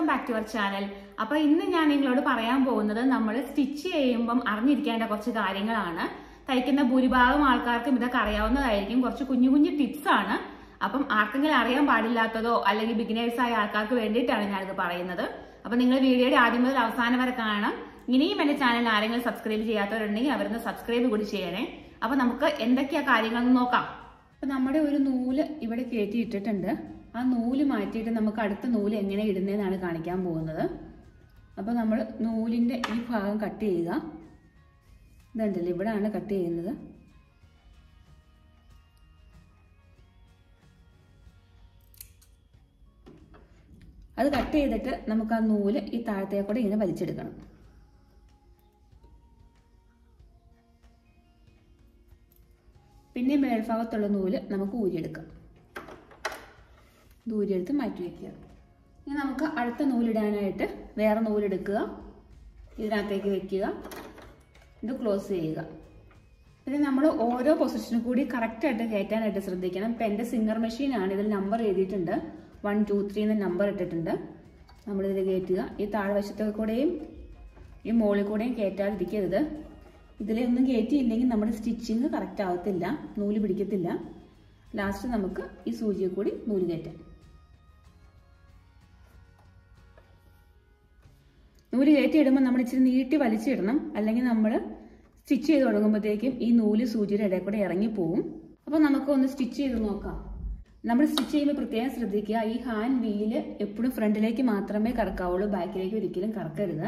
welcome back to our channel അപ്പൊ ഇന്ന് ഞാൻ നിങ്ങളോട് പറയാൻ പോകുന്നത് നമ്മൾ സ്റ്റിച്ച് ചെയ്യുമ്പം അറിഞ്ഞിരിക്കേണ്ട കുറച്ച് കാര്യങ്ങളാണ് തയ്ക്കുന്ന ഭൂരിഭാഗം ആൾക്കാർക്കും ഇതൊക്കെ അറിയാവുന്നതായിരിക്കും കുറച്ച് കുഞ്ഞു കുഞ്ഞു ടിപ്സ് ആണ് അപ്പം ആർക്കെങ്കിലും അറിയാൻ പാടില്ലാത്തതോ അല്ലെങ്കിൽ ബിഗിനേഴ്സ് ആയ ആൾക്കാർക്ക് വേണ്ടിയിട്ടാണ് ഞാനിത് പറയുന്നത് അപ്പൊ നിങ്ങൾ വീഡിയോയുടെ ആദ്യം മുതൽ അവസാനം വരെ കാണാം ഇനിയും എന്റെ ചാനൽ ആരെങ്കിലും സബ്സ്ക്രൈബ് ചെയ്യാത്തവരുണ്ടെങ്കിൽ അവരൊന്ന് സബ്സ്ക്രൈബ് കൂടി ചെയ്യണേ അപ്പൊ നമുക്ക് എന്തൊക്കെയാ കാര്യങ്ങളെന്ന് നോക്കാം അപ്പൊ നമ്മുടെ ഒരു നൂല് ഇവിടെ കയറ്റി ഇട്ടിട്ടുണ്ട് ആ നൂല് മാറ്റിയിട്ട് നമുക്ക് അടുത്ത നൂല് എങ്ങനെ ഇടുന്നതെന്നാണ് കാണിക്കാൻ പോകുന്നത് അപ്പോൾ നമ്മൾ നൂലിൻ്റെ ഈ ഭാഗം കട്ട് ചെയ്യുക ഇതുണ്ടല്ലോ ഇവിടെയാണ് കട്ട് ചെയ്യുന്നത് അത് കട്ട് ചെയ്തിട്ട് നമുക്ക് ആ നൂല് ഈ താഴത്തേക്കൂടെ ഇങ്ങനെ വലിച്ചെടുക്കണം പിന്നെ മേൽഭാഗത്തുള്ള നൂല് നമുക്ക് ഊരിയെടുക്കാം ഇത് ഊരിയെടുത്ത് മാറ്റി വയ്ക്കുക ഇനി നമുക്ക് അടുത്ത നൂലിടാനായിട്ട് വേറെ നൂലെടുക്കുക ഇതിനകത്തേക്ക് വെക്കുക ഇത് ക്ലോസ് ചെയ്യുക പിന്നെ നമ്മൾ ഓരോ പൊസിഷനും കൂടി കറക്റ്റായിട്ട് കയറ്റാനായിട്ട് ശ്രദ്ധിക്കണം ഇപ്പം എൻ്റെ സിംഗർ മെഷീനാണ് ഇതിൽ നമ്പർ എഴുതിയിട്ടുണ്ട് വൺ ടു ത്രീ എന്ന് നമ്പർ ഇട്ടിട്ടുണ്ട് നമ്മളിതിൽ കയറ്റുക ഈ താഴ്വശത്തൊക്കെ കൂടെയും ഈ മുകളിൽ കൂടെയും കയറ്റാതിരിക്കരുത് ഇതിലൊന്നും കയറ്റിയില്ലെങ്കിൽ നമ്മുടെ സ്റ്റിച്ചിങ് കറക്റ്റ് ആവത്തില്ല നൂല് പിടിക്കത്തില്ല ലാസ്റ്റ് നമുക്ക് ഈ സൂചിയെ കൂടി നൂല് കയറ്റാം നൂല് കയറ്റി ഇടുമ്പോൾ നമ്മൾ ഇച്ചിരി നീട്ടി വലിച്ചിടണം അല്ലെങ്കിൽ നമ്മൾ സ്റ്റിച്ച് ചെയ്ത് തുടങ്ങുമ്പോഴത്തേക്കും ഈ നൂല് സൂചിയുടെ ഇടയിൽ കൂടെ ഇറങ്ങിപ്പോവും അപ്പോൾ നമുക്ക് ഒന്ന് സ്റ്റിച്ച് ചെയ്ത് നോക്കാം നമ്മൾ സ്റ്റിച്ച് ചെയ്യുമ്പോൾ പ്രത്യേകം ശ്രദ്ധിക്കുക ഈ ഹാൻഡ് വീല് എപ്പോഴും ഫ്രണ്ടിലേക്ക് മാത്രമേ കറക്കാവുള്ളൂ ബാക്കിലേക്ക് ഒരിക്കലും കറക്കരുത്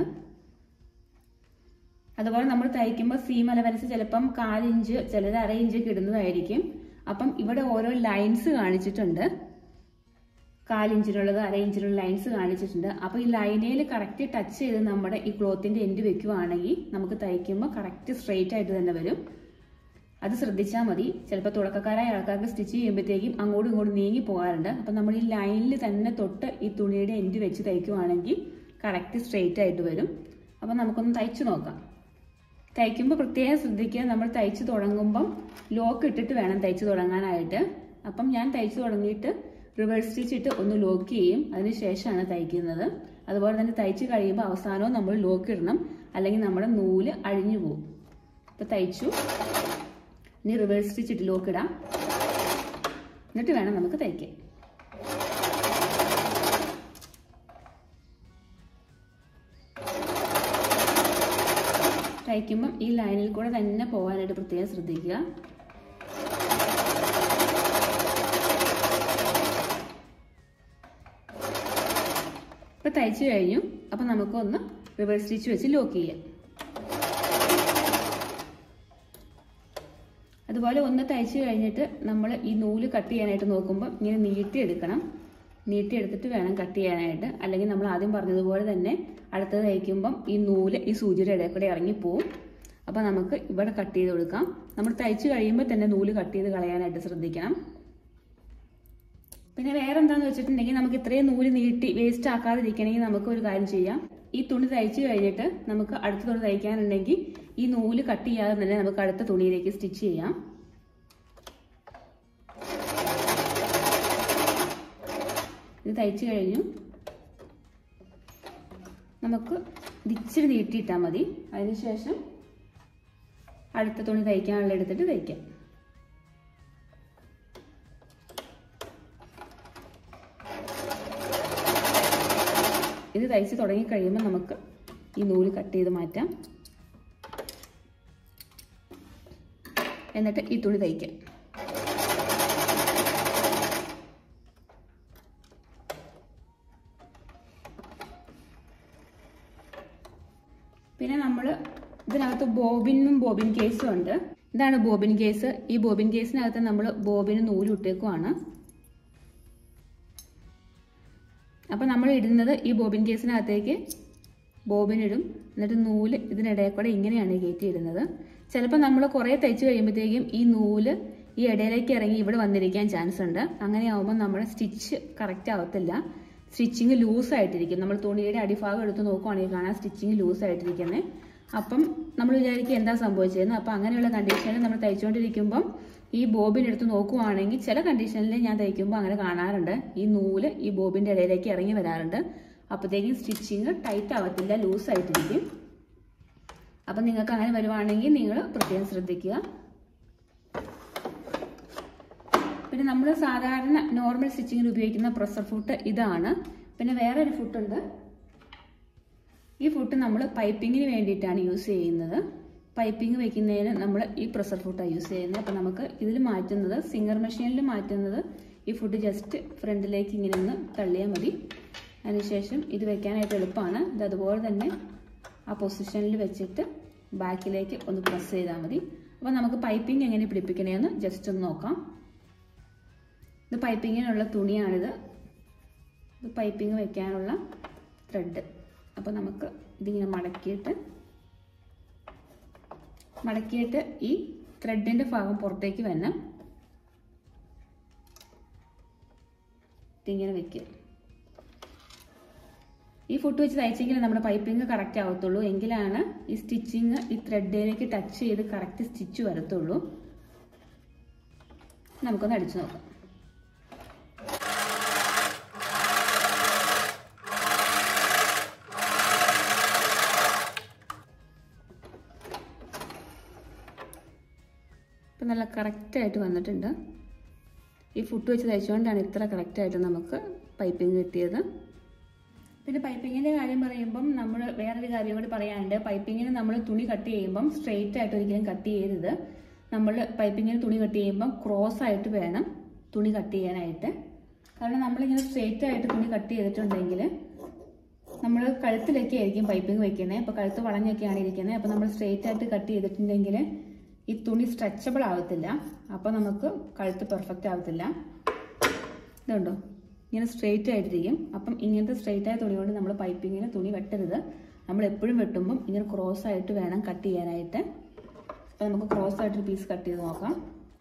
അതുപോലെ നമ്മൾ തയ്ക്കുമ്പോൾ സീം അലവൻസ് ചിലപ്പം കാലിഞ്ച് ചിലത് അര ഇഞ്ചൊക്കെ ഇടുന്നതായിരിക്കും അപ്പം ഇവിടെ ഓരോ ലൈൻസ് കാണിച്ചിട്ടുണ്ട് കാലിഞ്ചിനുള്ളത് അര ഇഞ്ചിനുള്ള ലൈൻസ് കാണിച്ചിട്ടുണ്ട് അപ്പോൾ ഈ ലൈനയിൽ കറക്റ്റ് ടച്ച് ചെയ്ത് നമ്മുടെ ഈ ക്ലോത്തിന്റെ എൻഡ് വെക്കുവാണെങ്കിൽ നമുക്ക് തയ്ക്കുമ്പോൾ കറക്റ്റ് സ്ട്രെയിറ്റ് ആയിട്ട് തന്നെ വരും അത് ശ്രദ്ധിച്ചാൽ മതി ചിലപ്പോൾ തുടക്കക്കാരായ ആൾക്കാർക്ക് സ്റ്റിച്ച് ചെയ്യുമ്പോഴത്തേക്കും അങ്ങോട്ടും ഇങ്ങോട്ടും നീങ്ങി പോകാറുണ്ട് അപ്പം നമ്മൾ ഈ ലൈനിൽ തന്നെ തൊട്ട് ഈ തുണിയുടെ എൻഡ് വെച്ച് തയ്ക്കുവാണെങ്കിൽ കറക്റ്റ് സ്ട്രെയിറ്റ് ആയിട്ട് വരും അപ്പം നമുക്കൊന്ന് തയ്ച്ചു നോക്കാം തയ്ക്കുമ്പോൾ പ്രത്യേകം ശ്രദ്ധിക്കുക നമ്മൾ തയ്ച്ച് തുടങ്ങുമ്പം ലോക്ക് ഇട്ടിട്ട് വേണം തയ്ച്ച് തുടങ്ങാനായിട്ട് അപ്പം ഞാൻ തയ്ച്ച് തുടങ്ങിയിട്ട് റിവേഴ്സ് സ്റ്റിച്ച് ഇട്ട് ഒന്ന് ലോക്ക് ചെയ്യും അതിന് ശേഷമാണ് തയ്ക്കുന്നത് അതുപോലെ തന്നെ തയ്ച്ച് കഴിയുമ്പോൾ അവസാനവും നമ്മൾ ലോക്ക് ഇടണം അല്ലെങ്കിൽ നമ്മുടെ നൂല് അഴിഞ്ഞു പോകും ഇപ്പം തയ്ച്ചു ഇനി റിവേഴ്സ് സ്റ്റിച്ച് ഇട്ട് ലോക്ക് ഇടാം എന്നിട്ട് വേണം നമുക്ക് തയ്ക്കാൻ തയ്ക്കുമ്പം ഈ ലൈനിൽ കൂടെ തന്നെ പോകാനായിട്ട് പ്രത്യേകം ശ്രദ്ധിക്കുക ഇപ്പൊ തയ്ച്ചു കഴിഞ്ഞു അപ്പൊ നമുക്കൊന്ന് റിവേഴ്സ് സ്റ്റിച്ച് വെച്ച് ലോക്ക് ചെയ്യാം അതുപോലെ ഒന്ന് തയ്ച്ചു കഴിഞ്ഞിട്ട് നമ്മൾ ഈ നൂല് കട്ട് ചെയ്യാനായിട്ട് നോക്കുമ്പോൾ ഇങ്ങനെ നീട്ടിയെടുക്കണം നീട്ടിയെടുത്തിട്ട് വേണം കട്ട് ചെയ്യാനായിട്ട് അല്ലെങ്കിൽ നമ്മൾ ആദ്യം പറഞ്ഞതുപോലെ തന്നെ അടുത്തത് തയ്ക്കുമ്പം ഈ നൂല് ഈ സൂചിയുടെ ഇടയിൽ കൂടെ ഇറങ്ങിപ്പോവും അപ്പോൾ നമുക്ക് ഇവിടെ കട്ട് ചെയ്ത് കൊടുക്കാം നമ്മൾ തയ്ച്ചു കഴിയുമ്പോൾ തന്നെ നൂല് കട്ട് ചെയ്ത് കളയാനായിട്ട് ശ്രദ്ധിക്കണം പിന്നെ വേറെ എന്താണെന്ന് വെച്ചിട്ടുണ്ടെങ്കിൽ നമുക്ക് ഇത്രയും നൂല് നീട്ടി വേസ്റ്റ് ആക്കാതിരിക്കണമെങ്കിൽ നമുക്ക് ഒരു കാര്യം ചെയ്യാം ഈ തുണി തയ്ച്ചു കഴിഞ്ഞിട്ട് നമുക്ക് അടുത്ത തുണി തയ്ക്കാനുണ്ടെങ്കിൽ ഈ നൂല് കട്ട് ചെയ്യാതെ തന്നെ നമുക്ക് അടുത്ത തുണിയിലേക്ക് സ്റ്റിച്ച് ചെയ്യാം ഇത് തയ്ച്ചു കഴിഞ്ഞു നമുക്ക് ഇച്ചിരി നീട്ടിയിട്ടാൽ മതി അതിനുശേഷം അടുത്ത തുണി തയ്ക്കാനുള്ള എടുത്തിട്ട് തയ്ക്കാം ഇത് തയ്ച്ച് തുടങ്ങി കഴിയുമ്പോൾ നമുക്ക് ഈ നൂല് കട്ട് ചെയ്ത് മാറ്റാം എന്നിട്ട് ഈ തുണി തയ്ക്കാം പിന്നെ നമ്മൾ ഇതിനകത്ത് ബോബിനും ബോബിൻ കേസും ഉണ്ട് ഇതാണ് ബോബിൻ കേസ് ഈ ബോബിൻ കേസിനകത്ത് നമ്മൾ ബോബിന് നൂല് ഇട്ടേക്കുവാണ് അപ്പം നമ്മൾ ഇടുന്നത് ഈ ബോബിൻ കേസിനകത്തേക്ക് ബോബിനിടും എന്നിട്ട് നൂല് ഇതിനിടയിൽ കൂടെ ഇങ്ങനെയാണ് കയറ്റി ഇടുന്നത് ചിലപ്പോൾ നമ്മൾ കുറേ തയ്ച്ച് കഴിയുമ്പോഴത്തേക്കും ഈ നൂല് ഈ ഇടയിലേക്ക് ഇറങ്ങി ഇവിടെ വന്നിരിക്കാൻ ചാൻസ് ഉണ്ട് അങ്ങനെ ആവുമ്പോൾ നമ്മുടെ സ്റ്റിച്ച് കറക്റ്റ് ആവത്തില്ല സ്റ്റിച്ചിങ് ലൂസായിട്ടിരിക്കും നമ്മൾ തുണിയുടെ അടിഭാഗം എടുത്ത് നോക്കുവാണെങ്കിൽ കാണാം സ്റ്റിച്ചിങ് ലൂസായിട്ടിരിക്കുന്നത് അപ്പം നമ്മൾ വിചാരിക്കും എന്താ സംഭവിച്ചതെന്ന് അപ്പം അങ്ങനെയുള്ള കണ്ടീഷനിൽ നമ്മൾ തയ്ച്ചുകൊണ്ടിരിക്കുമ്പം ഈ ബോബിൻ എടുത്ത് നോക്കുവാണെങ്കിൽ ചില കണ്ടീഷനിൽ ഞാൻ തയ്ക്കുമ്പോൾ അങ്ങനെ കാണാറുണ്ട് ഈ നൂല് ഈ ബോബിൻ്റെ ഇടയിലേക്ക് ഇറങ്ങി വരാറുണ്ട് അപ്പോഴത്തേക്കും സ്റ്റിച്ചിങ് ടൈറ്റ് ആവത്തില്ല ലൂസ് ആയിട്ടിരിക്കും അപ്പം നിങ്ങൾക്ക് അങ്ങനെ വരുവാണെങ്കിൽ നിങ്ങൾ പ്രത്യേകം ശ്രദ്ധിക്കുക പിന്നെ നമ്മൾ സാധാരണ നോർമൽ സ്റ്റിച്ചിങ്ങിന് ഉപയോഗിക്കുന്ന പ്രഷർ ഫുട്ട് ഇതാണ് പിന്നെ വേറെ ഒരു ഫുട്ടുണ്ട് ഈ ഫുട്ട് നമ്മൾ പൈപ്പിങ്ങിന് വേണ്ടിയിട്ടാണ് യൂസ് ചെയ്യുന്നത് പൈപ്പിംഗ് വെക്കുന്നതിന് നമ്മൾ ഈ പ്രഷർ ഫുട്ടാണ് യൂസ് ചെയ്യുന്നത് അപ്പം നമുക്ക് ഇതിൽ മാറ്റുന്നത് സിംഗർ മെഷീനിൽ മാറ്റുന്നത് ഈ ഫുഡ് ജസ്റ്റ് ഫ്രണ്ടിലേക്ക് ഇങ്ങനെ ഒന്ന് തള്ളിയാൽ മതി അതിനുശേഷം ഇത് വെക്കാനായിട്ട് എളുപ്പമാണ് ഇത് അതുപോലെ തന്നെ ആ പൊസിഷനിൽ വെച്ചിട്ട് ബാക്കിലേക്ക് ഒന്ന് പ്രസ് ചെയ്താൽ മതി അപ്പോൾ നമുക്ക് പൈപ്പിംഗ് എങ്ങനെ പിടിപ്പിക്കണമെന്ന് ജസ്റ്റ് ഒന്ന് നോക്കാം ഇത് പൈപ്പിങ്ങിനുള്ള തുണിയാണിത് ഇത് പൈപ്പിംഗ് വെക്കാനുള്ള ത്രെഡ് അപ്പോൾ നമുക്ക് ഇതിങ്ങനെ മടക്കിയിട്ട് മടക്കിയിട്ട് ഈ ത്രെഡിൻ്റെ ഭാഗം പുറത്തേക്ക് വരണം ഇതിങ്ങനെ വെക്കുക ഈ ഫുട്ട് വെച്ച് തയ്ച്ചെങ്കിൽ നമ്മുടെ പൈപ്പിംഗ് കറക്റ്റ് ആവത്തുള്ളൂ എങ്കിലാണ് ഈ സ്റ്റിച്ചിങ് ഈ ത്രെഡിലേക്ക് ടച്ച് ചെയ്ത് കറക്റ്റ് സ്റ്റിച്ച് വരത്തുള്ളൂ നമുക്കൊന്ന് അടിച്ചു നോക്കാം ഇപ്പം നല്ല കറക്റ്റായിട്ട് വന്നിട്ടുണ്ട് ഈ ഫുട്ട് വെച്ച് തയ്ച്ചുകൊണ്ടാണ് ഇത്ര കറക്റ്റായിട്ട് നമുക്ക് പൈപ്പിംഗ് കിട്ടിയത് പിന്നെ പൈപ്പിങ്ങിൻ്റെ കാര്യം പറയുമ്പം നമ്മൾ വേറൊരു കാര്യം കൂടി പറയാനുണ്ട് പൈപ്പിങ്ങിന് നമ്മൾ തുണി കട്ട് ചെയ്യുമ്പം സ്ട്രെയിറ്റ് ആയിട്ട് ഒരിക്കലും കട്ട് ചെയ്യരുത് നമ്മൾ പൈപ്പിങ്ങിന് തുണി കട്ട് ചെയ്യുമ്പം ക്രോസ് ആയിട്ട് വേണം തുണി കട്ട് ചെയ്യാനായിട്ട് കാരണം നമ്മളിങ്ങനെ സ്ട്രെയിറ്റ് ആയിട്ട് തുണി കട്ട് ചെയ്തിട്ടുണ്ടെങ്കിൽ നമ്മൾ കഴുത്തിലൊക്കെ ആയിരിക്കും പൈപ്പിംഗ് വെക്കുന്നത് അപ്പോൾ കഴുത്ത് വളഞ്ഞൊക്കെയാണ് ഇരിക്കുന്നത് അപ്പോൾ നമ്മൾ സ്ട്രെയിറ്റ് ആയിട്ട് കട്ട് ചെയ്തിട്ടുണ്ടെങ്കിൽ ഈ തുണി സ്ട്രെച്ചബിൾ ആവത്തില്ല അപ്പോൾ നമുക്ക് കഴുത്ത് പെർഫെക്റ്റ് ആവത്തില്ല ഇതുണ്ടോ ഇങ്ങനെ സ്ട്രെയിറ്റ് ആയിട്ടിരിക്കും അപ്പം ഇങ്ങനത്തെ സ്ട്രെയിറ്റ് ആയ തുണി കൊണ്ട് നമ്മൾ പൈപ്പിങ്ങിന് തുണി വെട്ടരുത് നമ്മൾ എപ്പോഴും വെട്ടുമ്പം ഇങ്ങനെ ക്രോസ് ആയിട്ട് വേണം കട്ട് ചെയ്യാനായിട്ട് അപ്പം നമുക്ക് ക്രോസ് ആയിട്ടൊരു പീസ് കട്ട് ചെയ്ത് നോക്കാം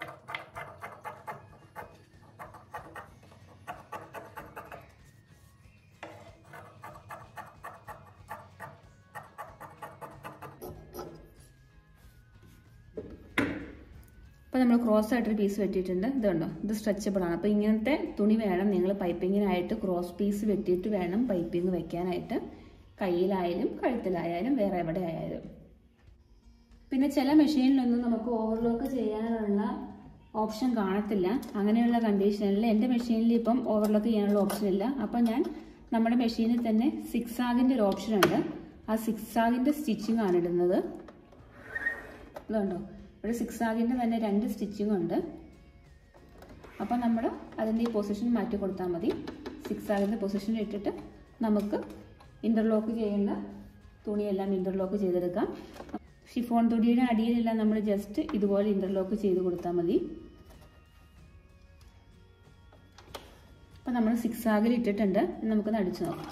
അപ്പോൾ നമ്മൾ ക്രോസ് ആയിട്ടൊരു പീസ് വെട്ടിയിട്ടുണ്ട് ഇതുണ്ടോ ഇത് സ്ട്രെച്ചബിൾ ആണ് അപ്പോൾ ഇങ്ങനത്തെ തുണി വേണം നിങ്ങൾ പൈപ്പിങ്ങിനായിട്ട് ക്രോസ് പീസ് വെട്ടിയിട്ട് വേണം പൈപ്പിംഗ് വെക്കാനായിട്ട് കയ്യിലായാലും കഴുത്തിലായാലും വേറെ എവിടെ ആയാലും പിന്നെ ചില മെഷീനിലൊന്നും നമുക്ക് ഓവർലോക്ക് ചെയ്യാനുള്ള ഓപ്ഷൻ കാണത്തില്ല അങ്ങനെയുള്ള കണ്ടീഷനിൽ എൻ്റെ മെഷീനിൽ ഇപ്പം ഓവർലോക്ക് ചെയ്യാനുള്ള ഓപ്ഷൻ ഇല്ല അപ്പം ഞാൻ നമ്മുടെ മെഷീനിൽ തന്നെ സിക്സ് ആഗിൻ്റെ ഒരു ഓപ്ഷൻ ഉണ്ട് ആ സിക്സ് ആഗിൻ്റെ സ്റ്റിച്ചിങ് ആണ് ഇടുന്നത് ഇതുണ്ടോ ഇവിടെ സിക്സ് ആഗിൻ്റെ തന്നെ രണ്ട് സ്റ്റിച്ചിങ് ഉണ്ട് അപ്പോൾ നമ്മൾ അതിൻ്റെ ഈ പൊസിഷൻ മാറ്റി കൊടുത്താൽ മതി സിക്സ് ആഗിൻ്റെ പൊസിഷൻ ഇട്ടിട്ട് നമുക്ക് ഇൻ്റർലോക്ക് ചെയ്യേണ്ട തുണിയെല്ലാം ഇൻ്റർലോക്ക് ചെയ്തെടുക്കാം ഷിഫോൺ തുണിയുടെ അടിയിലെല്ലാം നമ്മൾ ജസ്റ്റ് ഇതുപോലെ ഇൻ്റർലോക്ക് ചെയ്ത് കൊടുത്താൽ മതി അപ്പം നമ്മൾ സിക്സ് ആഗിൽ ഇട്ടിട്ടുണ്ട് നമുക്കൊന്ന് അടിച്ചു നോക്കാം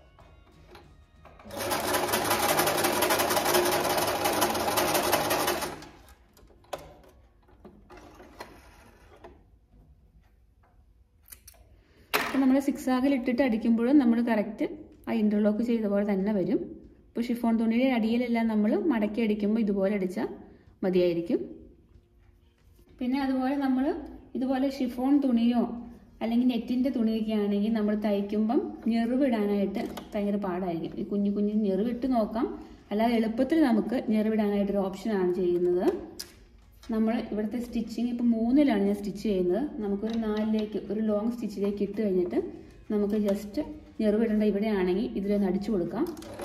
അപ്പം നമ്മൾ സിക്സ് ആഗിൽ ഇട്ടിട്ട് അടിക്കുമ്പോഴും നമ്മൾ കറക്റ്റ് ആ ഇൻ്റർലോക്ക് ചെയ്ത പോലെ തന്നെ വരും ഇപ്പോൾ ഷിഫോൺ തുണിയുടെ അടിയിലെല്ലാം നമ്മൾ മടക്കി അടിക്കുമ്പോൾ ഇതുപോലെ അടിച്ചാൽ മതിയായിരിക്കും പിന്നെ അതുപോലെ നമ്മൾ ഇതുപോലെ ഷിഫോൺ തുണിയോ അല്ലെങ്കിൽ നെറ്റിൻ്റെ തുണിയൊക്കെ ആണെങ്കിൽ നമ്മൾ തയ്ക്കുമ്പം ഞെറിവിടാനായിട്ട് ഭയങ്കര പാടായിരിക്കും ഈ കുഞ്ഞു കുഞ്ഞു ഞെറിവിട്ട് നോക്കാം അല്ലാതെ എളുപ്പത്തിൽ നമുക്ക് ഞെറിവിടാനായിട്ടൊരു ഓപ്ഷനാണ് ചെയ്യുന്നത് നമ്മൾ ഇവിടുത്തെ സ്റ്റിച്ചിങ് ഇപ്പം മൂന്നിലാണ് ഞാൻ സ്റ്റിച്ച് ചെയ്യുന്നത് നമുക്കൊരു നാലിലേക്ക് ഒരു ലോങ് സ്റ്റിച്ചിലേക്ക് ഇട്ട് കഴിഞ്ഞിട്ട് നമുക്ക് ജസ്റ്റ് ഞെറിവിടേണ്ട ഇവിടെ ആണെങ്കിൽ ഇതിലൊന്ന് അടിച്ചു കൊടുക്കാം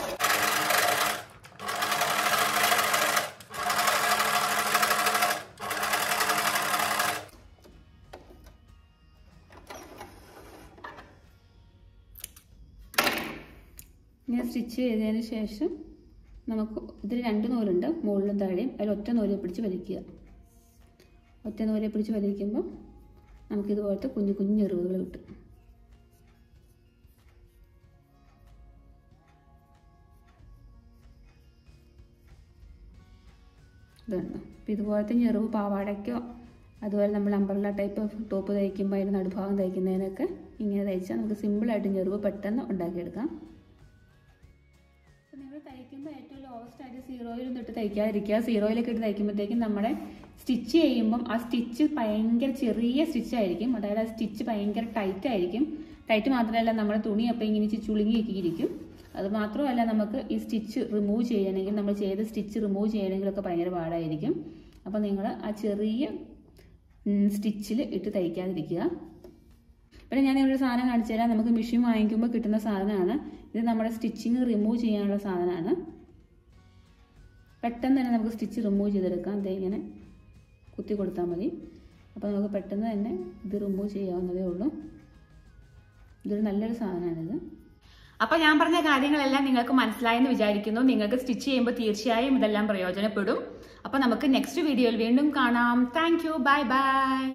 ഇങ്ങനെ സ്റ്റിച്ച് ചെയ്തതിന് ശേഷം നമുക്ക് ഇതിൽ രണ്ട് നൂലുണ്ട് മുകളിലും താഴെയും അതിൽ ഒറ്റ നൂലെ പിടിച്ച് വലിക്കുക ഒറ്റ നൂലെ പിടിച്ച് വലിക്കുമ്പോൾ നമുക്കിതുപോലത്തെ കുഞ്ഞു കുഞ്ഞു ഞെറിവുകൾ കിട്ടും ഇതുണ്ട് അപ്പം ഇതുപോലത്തെ ഞെറിവ് പാവാടയ്ക്കോ അതുപോലെ നമ്മൾ അമ്പർല ടൈപ്പ് ടോപ്പ് തയ്ക്കുമ്പോൾ അതിന് നടുഭാഗം തയ്ക്കുന്നതിനൊക്കെ ഇങ്ങനെ തയ്ച്ചാൽ നമുക്ക് സിമ്പിളായിട്ട് ഞെറിവ് പെട്ടെന്ന് ഉണ്ടാക്കിയെടുക്കാം അപ്പോൾ നിങ്ങൾ തയ്ക്കുമ്പോൾ ഏറ്റവും ലോവസ്റ്റ് ആയിട്ട് സീറോയിലൊന്നും ഇട്ട് തയ്ക്കാതിരിക്കുക സീറോയിലൊക്കെ ഇട്ട് തയ്ക്കുമ്പോഴത്തേക്കും നമ്മുടെ സ്റ്റിച്ച് ചെയ്യുമ്പം ആ സ്റ്റിച്ച് ഭയങ്കര ചെറിയ സ്റ്റിച്ച് ആയിരിക്കും അതായത് ആ സ്റ്റിച്ച് ഭയങ്കര ടൈറ്റ് ആയിരിക്കും ടൈറ്റ് മാത്രമല്ല നമ്മുടെ തുണി അപ്പം ഇങ്ങനെ ഇച്ചിരി ചുളുങ്ങിയൊക്കെ ഇരിക്കും അത് മാത്രമല്ല നമുക്ക് ഈ സ്റ്റിച്ച് റിമൂവ് ചെയ്യണമെങ്കിൽ നമ്മൾ ചെയ്ത സ്റ്റിച്ച് റിമൂവ് ചെയ്യണമെങ്കിലൊക്കെ ഭയങ്കര പാടായിരിക്കും അപ്പോൾ നിങ്ങൾ ആ ചെറിയ സ്റ്റിച്ചിൽ ഇട്ട് തയ്ക്കാതിരിക്കുക പിന്നെ ഞാൻ ഇവിടെ ഒരു സാധനം കാണിച്ചു തരാം നമുക്ക് മെഷീൻ വാങ്ങിക്കുമ്പോൾ കിട്ടുന്ന സാധനമാണ് ഇത് നമ്മുടെ സ്റ്റിച്ചിങ് റിമൂവ് ചെയ്യാനുള്ള സാധനമാണ് പെട്ടെന്ന് തന്നെ നമുക്ക് സ്റ്റിച്ച് റിമൂവ് ചെയ്തെടുക്കാം ദേ ഇങ്ങനെ കുത്തി കൊടുത്താൽ മതി അപ്പോൾ നമുക്ക് പെട്ടെന്ന് തന്നെ ഇത് റിമൂവ് ചെയ്യാവുന്നതേ ഉള്ളൂ ഇതൊരു നല്ലൊരു സാധനമാണിത് അപ്പോൾ ഞാൻ പറഞ്ഞ കാര്യങ്ങളെല്ലാം നിങ്ങൾക്ക് മനസ്സിലായെന്ന് വിചാരിക്കുന്നു നിങ്ങൾക്ക് സ്റ്റിച്ച് ചെയ്യുമ്പോൾ തീർച്ചയായും ഇതെല്ലാം പ്രയോജനപ്പെടും അപ്പോൾ നമുക്ക് നെക്സ്റ്റ് വീഡിയോയിൽ വീണ്ടും കാണാം താങ്ക് യു ബൈ ബൈ